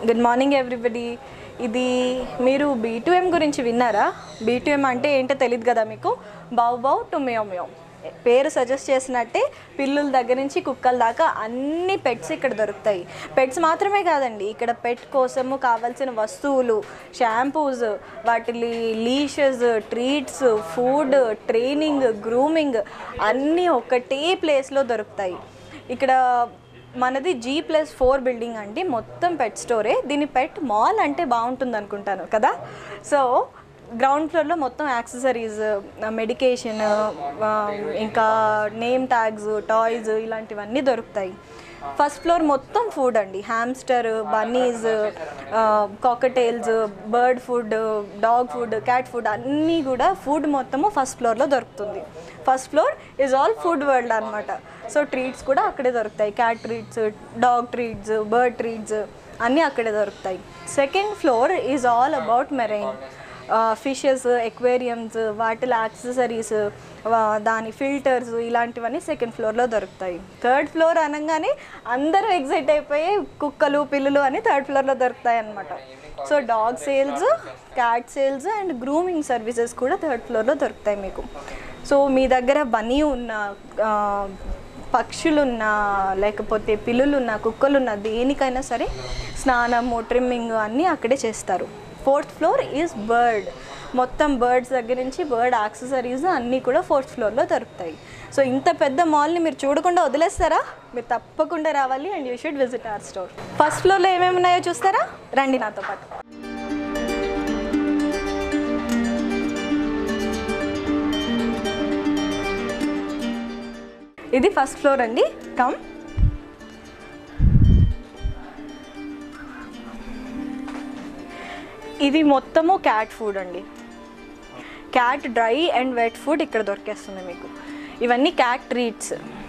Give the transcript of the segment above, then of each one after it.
Good morning everybody ఇది మీరు బీటుఎం గురించి విన్నారా బీటుఎం అంటే ఏంటో తెలియదు కదా మీకు బావు బావు టు మియో మియో పేరు సజెస్ట్ చేసినట్టే పిల్లుల దగ్గర నుంచి కుక్కల దాకా అన్ని పెట్స్ ఇక్కడ దొరుకుతాయి పెట్స్ మాత్రమే కాదండి ఇక్కడ పెట్ కోసము కావాల్సిన వస్తువులు షాంపూస్ వాటి leashes treats food training grooming అన్నీ ఒకటే ప్లేస్లో దొరుకుతాయి ఇక్కడ మనది జీ ప్లస్ ఫోర్ బిల్డింగ్ అండి మొత్తం పెట్ స్టోరే దీని పెట్ మాల్ అంటే బాగుంటుంది అనుకుంటాను కదా సో గ్రౌండ్ ఫ్లోర్లో మొత్తం యాక్సెసరీస్ మెడికేషన్ ఇంకా నేమ్ ట్యాగ్స్ టాయ్స్ ఇలాంటివన్నీ దొరుకుతాయి ఫస్ట్ ఫ్లోర్ మొత్తం ఫుడ్ అండి hamster bunnies cockatiels bird food dog food cat food అన్నీ కూడా ఫుడ్ మొత్తము ఫస్ట్ ఫ్లోర్లో దొరుకుతుంది first floor is all food world అనమాట సో ట్రీట్స్ కూడా అక్కడే దొరుకుతాయి cat treats dog treats bird treats అన్నీ అక్కడే దొరుకుతాయి second floor is all about marine fishes aquariums వాటిలో యాక్సెసరీస్ దాని ఫిల్టర్స్ ఇలాంటివన్నీ సెకండ్ ఫ్లోర్లో దొరుకుతాయి థర్డ్ ఫ్లోర్ అనగానే అందరూ ఎగ్జైట్ అయిపోయి కుక్కలు పిల్లులు అని థర్డ్ ఫ్లోర్లో దొరుకుతాయి అన్నమాట so dog sales cat sales and grooming services కూడా థర్డ్ ఫ్లోర్లో దొరుకుతాయి మీకు సో మీ దగ్గర బనీ ఉన్న ఆ, పక్షులున్నా లేకపోతే పిల్లులున్నా కుక్కలున్నా దేనికైనా సరే స్నానము ట్రిమ్మింగ్ అన్నీ అక్కడే చేస్తారు ఫోర్త్ ఫ్లోర్ ఈజ్ బర్డ్ మొత్తం బర్డ్స్ దగ్గర నుంచి బర్డ్ యాక్సెసరీస్ అన్నీ కూడా ఫోర్త్ ఫ్లోర్లో దొరుకుతాయి సో ఇంత పెద్ద మాల్ని మీరు చూడకుండా వదిలేస్తారా మీరు తప్పకుండా రావాలి and you should visit our store first ఫ్లోర్లో ఏమేమి ఉన్నాయో చూస్తారా రండి నాతో పాటు ఇది ఫస్ట్ ఫ్లోర్ అండి కమ్ ఇది మొత్తము క్యాట్ ఫుడ్ అండి cat dry and wet food ఇక్కడ దొరికేస్తుంది మీకు ఇవన్నీ cat treats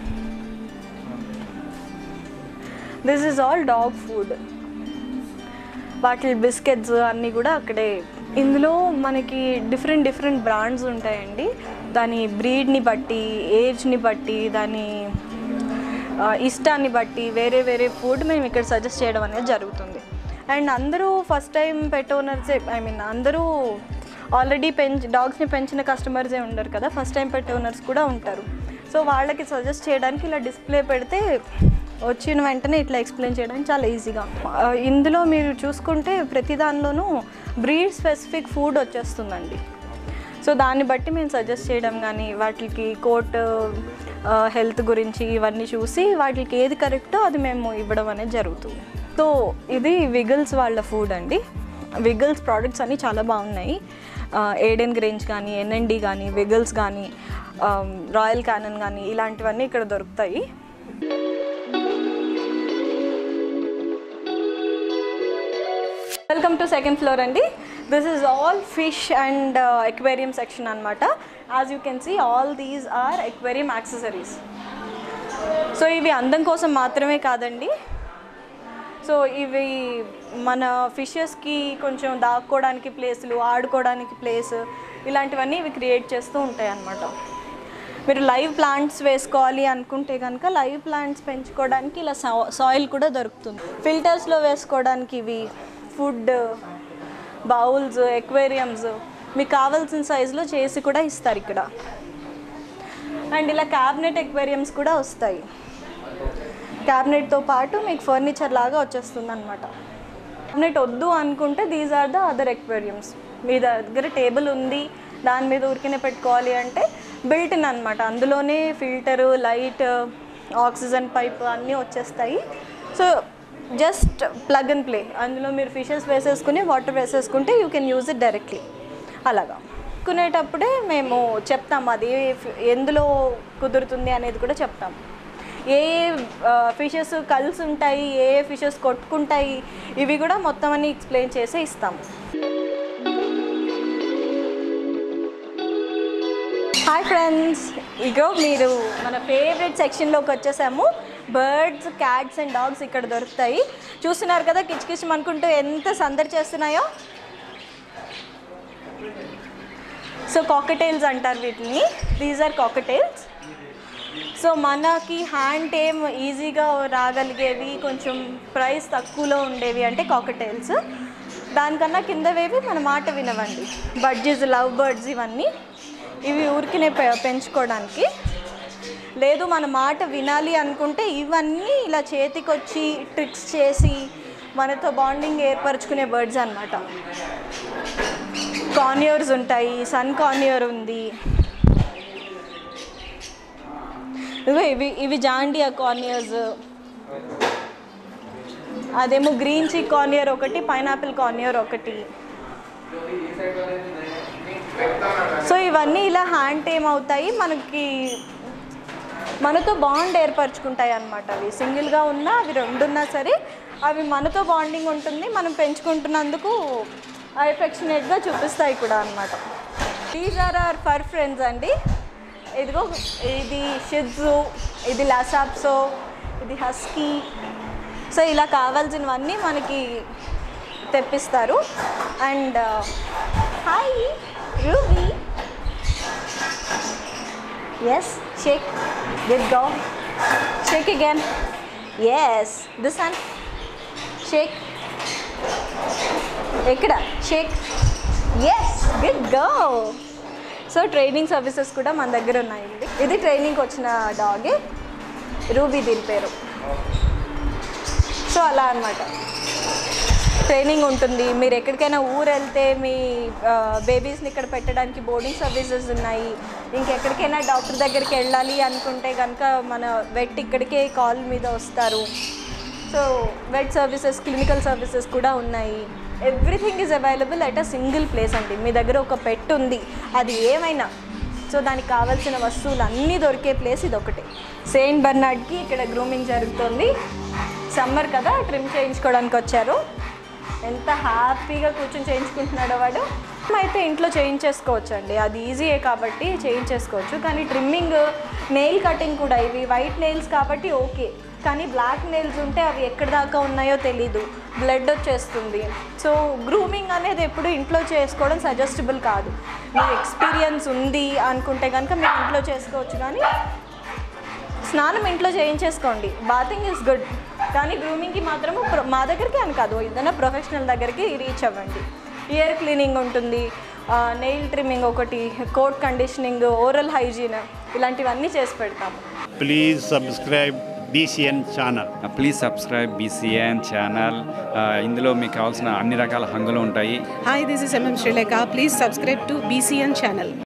this is all dog food వాటి బిస్కెట్స్ అన్నీ కూడా అక్కడే ఇందులో మనకి డిఫరెంట్ డిఫరెంట్ బ్రాండ్స్ ఉంటాయండి దాని బ్రీడ్ని బట్టి ఏజ్ని బట్టి దాని ఆ, ఇష్టాన్ని బట్టి వేరే వేరే ఫుడ్ మేము ఇక్కడ సజెస్ట్ చేయడం అనేది జరుగుతుంది అండ్ అందరూ ఫస్ట్ టైం పెట్ ఓనర్సే ఐ మీన్ అందరూ ఆల్రెడీ పెంచి డాగ్స్ని పెంచిన కస్టమర్సే ఉండరు కదా ఫస్ట్ టైం పెట్ ఓనర్స్ కూడా ఉంటారు సో వాళ్ళకి సజెస్ట్ చేయడానికి ఇలా డిస్ప్లే పెడితే వచ్చిన వెంటనే ఇట్లా ఎక్స్ప్లెయిన్ చేయడానికి చాలా ఈజీగా ఆ, ఇందులో మీరు చూసుకుంటే ప్రతి దానిలోనూ బ్రీడ్ స్పెసిఫిక్ ఫుడ్ వచ్చేస్తుందండి సో దాన్ని బట్టి మేము సజెస్ట్ చేయడం కానీ వాటికి కోట్ హెల్త్ గురించి ఇవన్నీ చూసి వాటికి ఏది కరెక్టో అది మేము ఇవ్వడం అనేది జరుగుతుంది సో ఇది విగిల్స్ వాళ్ళ ఫుడ్ అండి విగిల్స్ ప్రోడక్ట్స్ అన్నీ చాలా బాగున్నాయి ఏడెన్ గ్రేంజ్ కానీ ఎన్ఎన్డి కానీ విగిల్స్ కానీ రాయల్ క్యానన్ కానీ ఇలాంటివన్నీ ఇక్కడ దొరుకుతాయి వెల్కమ్ టు సెకండ్ ఫ్లోర్ అండి this is all fish and aquarium section అనమాట as you can see all these are aquarium accessories so ఇవి అందం కోసం మాత్రమే కాదండి సో ఇవి మన ఫిషెస్కి కొంచెం దాక్కోవడానికి ప్లేసులు ఆడుకోవడానికి ప్లేస్ ఇలాంటివన్నీ ఇవి క్రియేట్ చేస్తూ ఉంటాయి అన్నమాట మీరు లైవ్ ప్లాంట్స్ వేసుకోవాలి అనుకుంటే కనుక లైవ్ ప్లాంట్స్ పెంచుకోవడానికి ఇలా సాయిల్ కూడా దొరుకుతుంది ఫిల్టర్స్లో వేసుకోవడానికి ఇవి ఫుడ్ బౌల్స్ ఎక్వేరియంస్ మీకు కావాల్సిన సైజులో చేసి కూడా ఇస్తారు ఇక్కడ అండ్ ఇలా క్యాబినెట్ ఎక్వేరియంస్ కూడా వస్తాయి క్యాబినెట్తో పాటు మీకు ఫర్నిచర్ లాగా వచ్చేస్తుంది అనమాట క్యాబినెట్ వద్దు అనుకుంటే these are the other aquariums మీ దగ్గర టేబుల్ ఉంది దాని మీద ఉరికినే పెట్టుకోవాలి అంటే బిల్ట్ ఇన్ అనమాట అందులోనే ఫిల్టరు లైట్ ఆక్సిజన్ పైప్ అన్నీ వచ్చేస్తాయి so just plug and play అందులో మీరు ఫిషెస్ వేసేసుకుని వాటర్ వేసేసుకుంటే you can use it directly అలాగా కొనేటప్పుడే మేము చెప్తాం అది ఎందులో కుదురుతుంది అనేది కూడా చెప్తాం ఏ ఫిషెస్ కలిసి ఉంటాయి ఏ ఫిషెస్ కొట్టుకుంటాయి ఇవి కూడా మొత్తం అన్ని ఎక్స్ప్లెయిన్ చేసి ఇస్తాం హాయ్ ఫ్రెండ్స్ ఇగో మీరు మన ఫేవరెట్ సెక్షన్లోకి వచ్చేసాము బర్డ్స్ క్యాట్స్ అండ్ డాగ్స్ ఇక్కడ దొరుకుతాయి చూస్తున్నారు కదా కిచ్ కిచ్ అనుకుంటూ ఎంత సందడి చేస్తున్నాయో సో కాకటైల్స్ అంటారు వీటిని దీస్ ఆర్ కాకటైల్స్ సో మనకి హ్యాండ్ టేమ్ ఈజీగా రాగలిగేవి కొంచెం ప్రైస్ తక్కువలో ఉండేవి అంటే కాకటైల్స్ దానికన్నా కిందవేవి మన మాట వినవండి బడ్జెస్ లవ్ బర్డ్స్ ఇవన్నీ ఇవి ఊరికినే పె- పెంచుకోవడానికి లేదు మన మాట వినాలి అనుకుంటే ఇవన్నీ ఇలా చేతికొచ్చి ట్రిక్స్ చేసి మనతో బాండింగ్ ఏర్పరచుకునే బర్డ్స్ అనమాట కాన్యూర్స్ ఉంటాయి సన్ కాన్యూర్ ఉంది ఇదిగో ఇవి ఇవి జాండియా కార్నియర్స్ అదేమో గ్రీన్ చీక్ కార్నియర్ ఒకటి పైనాపిల్ కార్నియర్ ఒకటి సో ఇవన్నీ ఇలా హ్యాండ్ టేమ్ అవుతాయి మనకి మనతో బాండ్ ఏర్పరచుకుంటాయి అన్నమాట అవి సింగిల్గా ఉన్నా అవి రెండున్నా సరే అవి మనతో బాండింగ్ ఉంటుంది మనం పెంచుకుంటున్నందుకు ఎఫెక్షనేట్గా చూపిస్తాయి కూడా అనమాట these are are fur friends అండి ఇదిగో ఇది షిడ్జు ఇది లాసాప్సో ఇది హస్కీ సో ఇలా కావాల్సినవన్నీ మనకి తెప్పిస్తారు and hi Ruby yes shake good go shake again yes this one shake ఎక్కడ shake yes good go so training services కూడా మన దగ్గర ఉన్నాయండి ఇది ట్రైనింగ్కి వచ్చిన డాగే రూబీ దీని పేరు సో అలా అన్నమాట ట్రైనింగ్ ఉంటుంది మీరు ఎక్కడికైనా ఊరు వెళ్తే మీ బేబీస్ని ఇక్కడ పెట్టడానికి బోర్డింగ్ సర్వీసెస్ ఉన్నాయి ఇంకెక్కడికైనా డాక్టర్ దగ్గరికి వెళ్ళాలి అనుకుంటే కనుక మన వెట్ ఇక్కడికే కాల్ మీద వస్తారు so vet services clinical services కూడా ఉన్నాయి everything is available at a single place అండి మీ దగ్గర ఒక పెట్ ఉంది అది ఏమైనా సో దానికి కావాల్సిన వస్తువులు అన్నీ దొరికే ప్లేస్ ఇది ఒకటి సెయింట్ బర్నాడ్కి ఇక్కడ గ్రూమింగ్ జరుగుతుంది సమ్మర్ కదా ట్రిమ్ చేయించుకోవడానికి వచ్చారు ఎంత హ్యాపీగా కూర్చొని చేయించుకుంటున్నాడో వాడు అయితే ఇంట్లో చేయించేసుకోవచ్చు అండి అది ఈజీయే కాబట్టి చేయించేసుకోవచ్చు కానీ ట్రిమ్మింగ్ నెయిల్ కటింగ్ కూడా ఇవి వైట్ నెయిల్స్ కాబట్టి ఓకే కానీ బ్లాక్ నెయిల్స్ ఉంటే అవి ఎక్కడి దాకా ఉన్నాయో తెలీదు బ్లడ్ వచ్చేస్తుంది సో గ్రూమింగ్ అనేది ఎప్పుడు ఇంట్లో చేసుకోవడం సజెస్టబుల్ కాదు మీకు ఎక్స్పీరియన్స్ ఉంది అనుకుంటే కనుక మీరు ఇంట్లో చేసుకోవచ్చు కానీ స్నానం ఇంట్లో చేయించేసుకోండి బాతింగ్ ఇస్ గుడ్ కానీ గ్రూమింగ్కి మాత్రము ప్రొ- మా దగ్గరికి అని కాదు ఏదైనా ప్రొఫెషనల్ దగ్గరికి రీచ్ అవ్వండి ఇయర్ క్లీనింగ్ ఉంటుంది నెయిల్ ట్రిమ్మింగ్ ఒకటి కోట్ కండిషనింగ్ ఓరల్ హైజీన్ ఇలాంటివన్నీ చేసి పెడతాము please subscribe BCN channel. Please subscribe BCN channel ఇందులో మీకు కావాల్సిన అన్ని రకాల హంగులు ఉంటాయి Hi, this is MM Sri Lanka. Please subscribe to BCN channel.